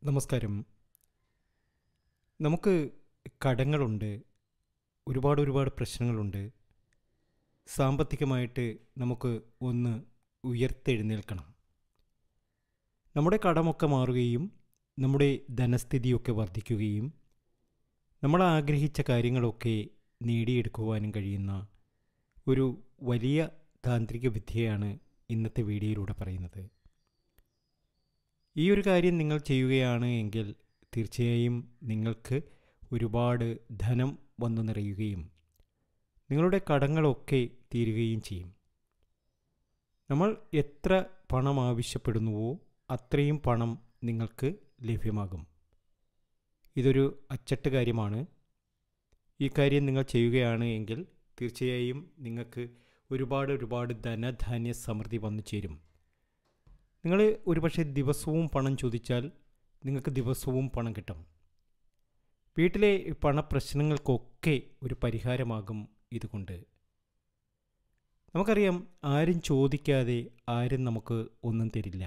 നമസ്കാരം നമുക്ക് കടങ്ങളുണ്ട് ഒരുപാട് ഒരുപാട് പ്രശ്നങ്ങളുണ്ട് സാമ്പത്തികമായിട്ട് നമുക്ക് ഒന്ന് ഉയർത്തെഴുന്നേൽക്കണം നമ്മുടെ കടമൊക്കെ മാറുകയും നമ്മുടെ ധനസ്ഥിതിയൊക്കെ വർദ്ധിക്കുകയും നമ്മൾ ആഗ്രഹിച്ച കാര്യങ്ങളൊക്കെ നേടിയെടുക്കുവാനും കഴിയുന്ന ഒരു വലിയ താന്ത്രിക വിദ്യയാണ് ഇന്നത്തെ വീഡിയോയിലൂടെ പറയുന്നത് ഈ ഒരു കാര്യം നിങ്ങൾ ചെയ്യുകയാണ് എങ്കിൽ തീർച്ചയായും നിങ്ങൾക്ക് ഒരുപാട് ധനം വന്നു നിറയുകയും നിങ്ങളുടെ കടങ്ങളൊക്കെ തീരുകയും ചെയ്യും നമ്മൾ എത്ര പണം ആവശ്യപ്പെടുന്നുവോ അത്രയും പണം നിങ്ങൾക്ക് ലഭ്യമാകും ഇതൊരു അച്ചട്ട് കാര്യമാണ് ഈ കാര്യം നിങ്ങൾ ചെയ്യുകയാണ് എങ്കിൽ തീർച്ചയായും നിങ്ങൾക്ക് ഒരുപാട് ഒരുപാട് ധനധാന്യ സമൃദ്ധി വന്നു ചേരും നിങ്ങൾ ഒരുപക്ഷെ ദിവസവും പണം ചോദിച്ചാൽ നിങ്ങൾക്ക് ദിവസവും പണം കിട്ടും വീട്ടിലെ പണപ്രശ്നങ്ങൾക്കൊക്കെ ഒരു പരിഹാരമാകും ഇതുകൊണ്ട് നമുക്കറിയാം ആരും ചോദിക്കാതെ ആരും നമുക്ക് ഒന്നും തരില്ല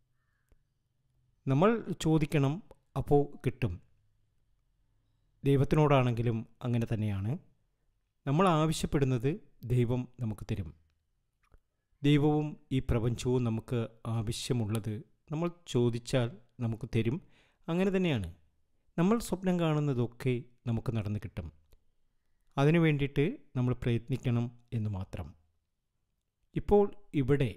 നമ്മൾ ചോദിക്കണം അപ്പോൾ കിട്ടും ദൈവത്തിനോടാണെങ്കിലും അങ്ങനെ തന്നെയാണ് നമ്മൾ ആവശ്യപ്പെടുന്നത് ദൈവം നമുക്ക് തരും ദൈവവും ഈ പ്രപഞ്ചവും നമുക്ക് ആവശ്യമുള്ളത് നമ്മൾ ചോദിച്ചാൽ നമുക്ക് തരും അങ്ങനെ തന്നെയാണ് നമ്മൾ സ്വപ്നം കാണുന്നതൊക്കെ നമുക്ക് നടന്നു കിട്ടും അതിനു വേണ്ടിയിട്ട് നമ്മൾ പ്രയത്നിക്കണം എന്ന് മാത്രം ഇപ്പോൾ ഇവിടെ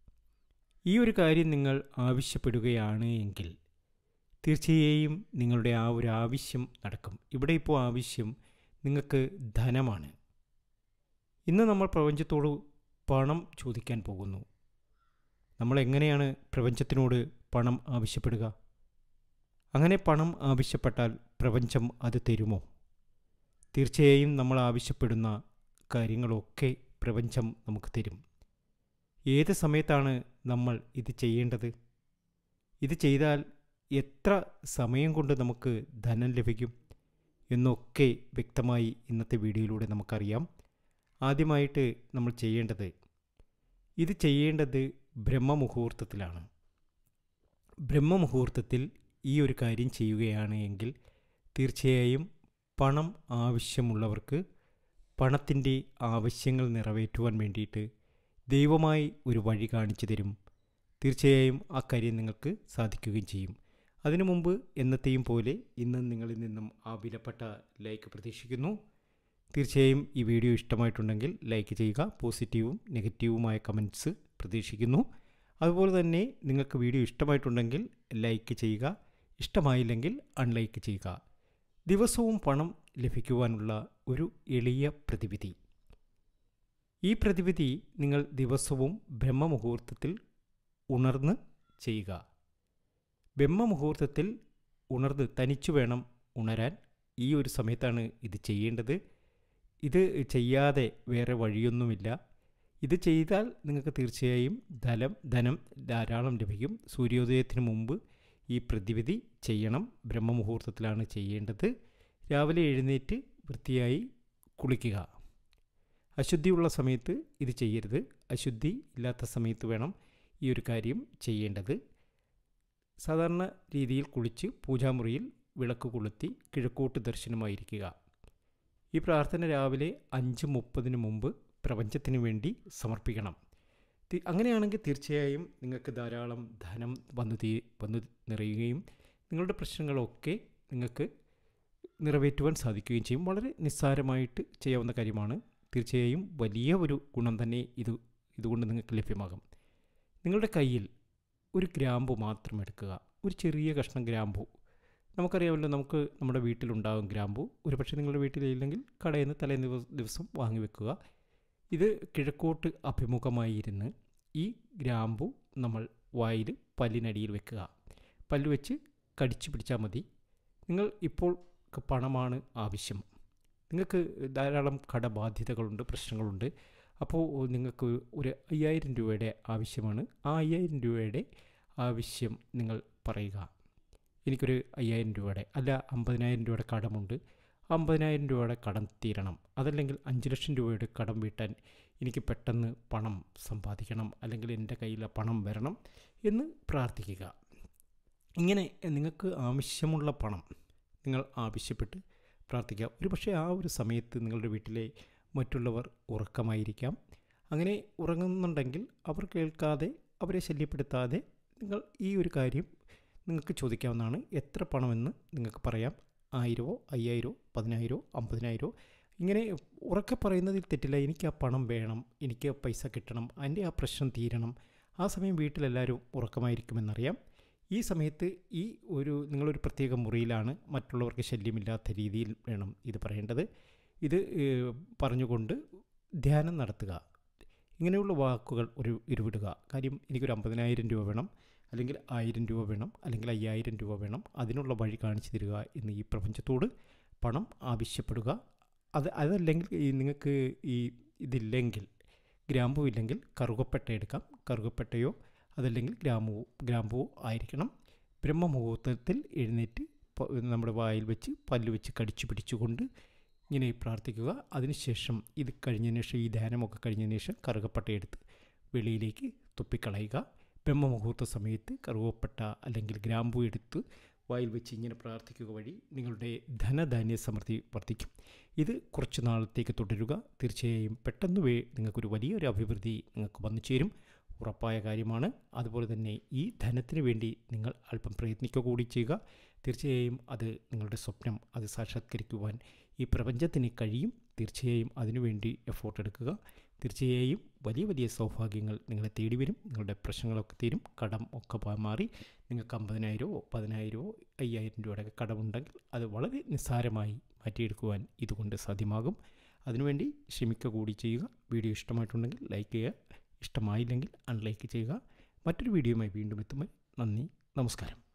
ഈ ഒരു കാര്യം നിങ്ങൾ ആവശ്യപ്പെടുകയാണ് എങ്കിൽ തീർച്ചയായും നിങ്ങളുടെ ആ ഒരു ആവശ്യം നടക്കും ഇവിടെ ഇപ്പോൾ ആവശ്യം നിങ്ങൾക്ക് ധനമാണ് ഇന്ന് നമ്മൾ പ്രപഞ്ചത്തോട് പണം ചോദിക്കാൻ പോകുന്നു നമ്മൾ എങ്ങനെയാണ് പ്രപഞ്ചത്തിനോട് പണം ആവശ്യപ്പെടുക അങ്ങനെ പണം ആവശ്യപ്പെട്ടാൽ പ്രപഞ്ചം അത് തരുമോ തീർച്ചയായും നമ്മൾ ആവശ്യപ്പെടുന്ന കാര്യങ്ങളൊക്കെ പ്രപഞ്ചം നമുക്ക് തരും ഏത് സമയത്താണ് നമ്മൾ ഇത് ചെയ്യേണ്ടത് ഇത് ചെയ്താൽ എത്ര സമയം കൊണ്ട് നമുക്ക് ധനം ലഭിക്കും എന്നൊക്കെ വ്യക്തമായി ഇന്നത്തെ വീഡിയോയിലൂടെ നമുക്കറിയാം ആദ്യമായിട്ട് നമ്മൾ ചെയ്യേണ്ടത് ഇത് ചെയ്യേണ്ടത് ബ്രഹ്മമുഹൂർത്തത്തിലാണ് ബ്രഹ്മമുഹൂർത്തത്തിൽ ഈ ഒരു കാര്യം ചെയ്യുകയാണ് എങ്കിൽ തീർച്ചയായും പണം ആവശ്യമുള്ളവർക്ക് പണത്തിൻ്റെ ആവശ്യങ്ങൾ നിറവേറ്റുവാൻ വേണ്ടിയിട്ട് ദൈവമായി ഒരു വഴി കാണിച്ചു തരും തീർച്ചയായും ആ കാര്യം നിങ്ങൾക്ക് സാധിക്കുകയും ചെയ്യും അതിനു മുമ്പ് എന്നത്തെയും പോലെ ഇന്ന് നിങ്ങളിൽ നിന്നും ആ വിലപ്പെട്ട ലൈക്ക് പ്രതീക്ഷിക്കുന്നു തീർച്ചയായും ഈ വീഡിയോ ഇഷ്ടമായിട്ടുണ്ടെങ്കിൽ ലൈക്ക് ചെയ്യുക പോസിറ്റീവും നെഗറ്റീവുമായ കമൻറ്റ്സ് പ്രതീക്ഷിക്കുന്നു അതുപോലെ തന്നെ നിങ്ങൾക്ക് വീഡിയോ ഇഷ്ടമായിട്ടുണ്ടെങ്കിൽ ലൈക്ക് ചെയ്യുക ഇഷ്ടമായില്ലെങ്കിൽ അൺലൈക്ക് ചെയ്യുക ദിവസവും പണം ലഭിക്കുവാനുള്ള ഒരു എളിയ പ്രതിവിധി ഈ പ്രതിവിധി നിങ്ങൾ ദിവസവും ബ്രഹ്മമുഹൂർത്തത്തിൽ ഉണർന്ന് ചെയ്യുക ബ്രഹ്മമുഹൂർത്തത്തിൽ ഉണർന്ന് തനിച്ചു വേണം ഉണരാൻ ഈ ഒരു സമയത്താണ് ഇത് ചെയ്യേണ്ടത് ഇത് ചെയ്യാതെ വേറെ വഴിയൊന്നുമില്ല ഇത് ചെയ്താൽ നിങ്ങൾക്ക് തീർച്ചയായും ധനം ധനം ധാരാളം ലഭിക്കും സൂര്യോദയത്തിന് മുമ്പ് ഈ പ്രതിവിധി ചെയ്യണം ബ്രഹ്മമുഹൂർത്തത്തിലാണ് ചെയ്യേണ്ടത് രാവിലെ എഴുന്നേറ്റ് വൃത്തിയായി കുളിക്കുക അശുദ്ധിയുള്ള സമയത്ത് ഇത് ചെയ്യരുത് അശുദ്ധി ഇല്ലാത്ത സമയത്ത് വേണം ഈ ഒരു കാര്യം ചെയ്യേണ്ടത് സാധാരണ രീതിയിൽ കുളിച്ച് പൂജാമുറിയിൽ വിളക്ക് കൊളുത്തി കിഴക്കോട്ട് ദർശനമായിരിക്കുക ഈ പ്രാർത്ഥന രാവിലെ അഞ്ച് മുപ്പതിന് മുമ്പ് പ്രപഞ്ചത്തിന് വേണ്ടി സമർപ്പിക്കണം അങ്ങനെയാണെങ്കിൽ തീർച്ചയായും നിങ്ങൾക്ക് ധാരാളം ധനം വന്നു തീ വന്നു നിറയുകയും നിങ്ങളുടെ പ്രശ്നങ്ങളൊക്കെ നിങ്ങൾക്ക് നിറവേറ്റുവാൻ സാധിക്കുകയും ചെയ്യും വളരെ നിസ്സാരമായിട്ട് ചെയ്യാവുന്ന കാര്യമാണ് തീർച്ചയായും വലിയ ഒരു ഗുണം തന്നെ ഇത് ഇതുകൊണ്ട് നിങ്ങൾക്ക് ലഭ്യമാകും നിങ്ങളുടെ കയ്യിൽ ഒരു ഗ്രാമ്പു മാത്രം എടുക്കുക ഒരു ചെറിയ കഷ്ണം ഗ്രാമ്പു നമുക്കറിയാമല്ലോ നമുക്ക് നമ്മുടെ വീട്ടിലുണ്ടാകും ഗ്രാമ്പു ഒരു പക്ഷേ നിങ്ങളുടെ വീട്ടിലില്ലെങ്കിൽ കടയിൽ നിന്ന് തലേ ദിവസം വാങ്ങി വെക്കുക ഇത് കിഴക്കോട്ട് അഭിമുഖമായി ഇരുന്ന് ഈ ഗ്രാമ്പു നമ്മൾ വായിൽ പല്ലിനടിയിൽ വെക്കുക പല്ല് വെച്ച് കടിച്ചു പിടിച്ചാൽ മതി നിങ്ങൾ ഇപ്പോൾ പണമാണ് ആവശ്യം നിങ്ങൾക്ക് ധാരാളം കടബാധ്യതകളുണ്ട് പ്രശ്നങ്ങളുണ്ട് അപ്പോൾ നിങ്ങൾക്ക് ഒരു അയ്യായിരം രൂപയുടെ ആവശ്യമാണ് ആ അയ്യായിരം രൂപയുടെ ആവശ്യം നിങ്ങൾ പറയുക എനിക്കൊരു അയ്യായിരം രൂപയുടെ അല്ല അമ്പതിനായിരം രൂപയുടെ കടമുണ്ട് അമ്പതിനായിരം രൂപയുടെ കടം തീരണം അതല്ലെങ്കിൽ അഞ്ച് ലക്ഷം രൂപയുടെ കടം വീട്ടാൻ എനിക്ക് പെട്ടെന്ന് പണം സമ്പാദിക്കണം അല്ലെങ്കിൽ എൻ്റെ കയ്യിൽ ആ പണം വരണം എന്ന് പ്രാർത്ഥിക്കുക ഇങ്ങനെ നിങ്ങൾക്ക് ആവശ്യമുള്ള പണം നിങ്ങൾ ആവശ്യപ്പെട്ട് പ്രാർത്ഥിക്കാം ഒരു പക്ഷേ ആ ഒരു സമയത്ത് നിങ്ങളുടെ വീട്ടിലെ മറ്റുള്ളവർ ഉറക്കമായിരിക്കാം അങ്ങനെ ഉറങ്ങുന്നുണ്ടെങ്കിൽ അവർ കേൾക്കാതെ അവരെ ശല്യപ്പെടുത്താതെ നിങ്ങൾ ഈ ഒരു കാര്യം നിങ്ങൾക്ക് ചോദിക്കാവുന്നതാണ് എത്ര പണമെന്ന് നിങ്ങൾക്ക് പറയാം ആയിരമോ അയ്യായിരമോ പതിനായിരമോ അമ്പതിനായിരമോ ഇങ്ങനെ ഉറക്കെ പറയുന്നതിൽ തെറ്റില്ല എനിക്ക് ആ പണം വേണം എനിക്ക് പൈസ കിട്ടണം അതിൻ്റെ ആ പ്രശ്നം തീരണം ആ സമയം വീട്ടിലെല്ലാവരും ഉറക്കമായിരിക്കുമെന്നറിയാം ഈ സമയത്ത് ഈ ഒരു നിങ്ങളൊരു പ്രത്യേക മുറിയിലാണ് മറ്റുള്ളവർക്ക് ശല്യമില്ലാത്ത രീതിയിൽ വേണം ഇത് പറയേണ്ടത് ഇത് ഏഹ്, പറഞ്ഞുകൊണ്ട് ധ്യാനം നടത്തുക ഇങ്ങനെയുള്ള വാക്കുകൾ ഒരു ഉരുവിടുക കാര്യം എനിക്കൊരു അമ്പതിനായിരം രൂപ വേണം അല്ലെങ്കിൽ ആയിരം രൂപ വേണം അല്ലെങ്കിൽ അയ്യായിരം രൂപ വേണം അതിനുള്ള വഴി കാണിച്ചു തരിക എന്ന് ഈ പ്രപഞ്ചത്തോട് പണം ആവശ്യപ്പെടുക അത് അതല്ലെങ്കിൽ ഈ നിങ്ങൾക്ക് ഈ ഇതില്ലെങ്കിൽ ഗ്രാമ്പൂ ഇല്ലെങ്കിൽ കറുകപ്പട്ട എടുക്കാം കറുകപ്പട്ടയോ അതല്ലെങ്കിൽ ഗ്രാമ്പൂ ഗ്രാമ്പൂ ആയിരിക്കണം ബ്രഹ്മമുഹൂർത്തത്തിൽ എഴുന്നേറ്റ് പ- നമ്മുടെ വായിൽ വെച്ച് പല്ല് വെച്ച് കടിച്ചു പിടിച്ചുകൊണ്ട് ഇങ്ങനെ പ്രാർത്ഥിക്കുക അതിനുശേഷം ഇത് കഴിഞ്ഞതിന് ശേഷം ഈ ധ്യാനമൊക്കെ കഴിഞ്ഞതിന് ശേഷം കറുകപ്പട്ട എടുത്ത് വെളിയിലേക്ക് തുപ്പിക്കളയുക ബ്രഹ്മമുഹൂർത്ത സമയത്ത് കറുവപ്പട്ട അല്ലെങ്കിൽ ഗ്രാമ്പൂ എടുത്ത് വായിൽ വെച്ച് ഇങ്ങനെ പ്രാർത്ഥിക്കുക വഴി നിങ്ങളുടെ ധനധാന്യ സമൃദ്ധി വർദ്ധിക്കും ഇത് കുറച്ച് നാളത്തേക്ക് തുടരുക തീർച്ചയായും പെട്ടെന്ന് വേ നിങ്ങൾക്കൊരു വലിയൊരു അഭിവൃദ്ധി നിങ്ങൾക്ക് വന്നു ചേരും ഉറപ്പായ കാര്യമാണ് അതുപോലെ തന്നെ ഈ ധനത്തിന് വേണ്ടി നിങ്ങൾ അല്പം പ്രയത്നിക്കുക കൂടി ചെയ്യുക തീർച്ചയായും അത് നിങ്ങളുടെ സ്വപ്നം അത് സാക്ഷാത്കരിക്കുവാൻ ഈ പ്രപഞ്ചത്തിന് കഴിയും തീർച്ചയായും അതിനുവേണ്ടി എഫോർട്ട് എടുക്കുക തീർച്ചയായും വലിയ വലിയ സൗഭാഗ്യങ്ങൾ നിങ്ങളെ തേടി വരും നിങ്ങളുടെ പ്രശ്നങ്ങളൊക്കെ തീരും കടം ഒക്കെ പ- മാറി നിങ്ങൾക്ക് അമ്പതിനായിരമോ പതിനായിരമോ അയ്യായിരം രൂപയുടെ കടമുണ്ടെങ്കിൽ അത് വളരെ നിസ്സാരമായി മാറ്റിയെടുക്കുവാൻ ഇതുകൊണ്ട് സാധ്യമാകും അതിനുവേണ്ടി ശ്രമിക്കുക കൂടി ചെയ്യുക വീഡിയോ ഇഷ്ടമായിട്ടുണ്ടെങ്കിൽ ലൈക്ക് ചെയ്യുക ഇഷ്ടമായില്ലെങ്കിൽ അൺലൈക്ക് ചെയ്യുക മറ്റൊരു വീഡിയോയുമായി വീണ്ടും എത്തുമ്പോൾ നന്ദി നമസ്കാരം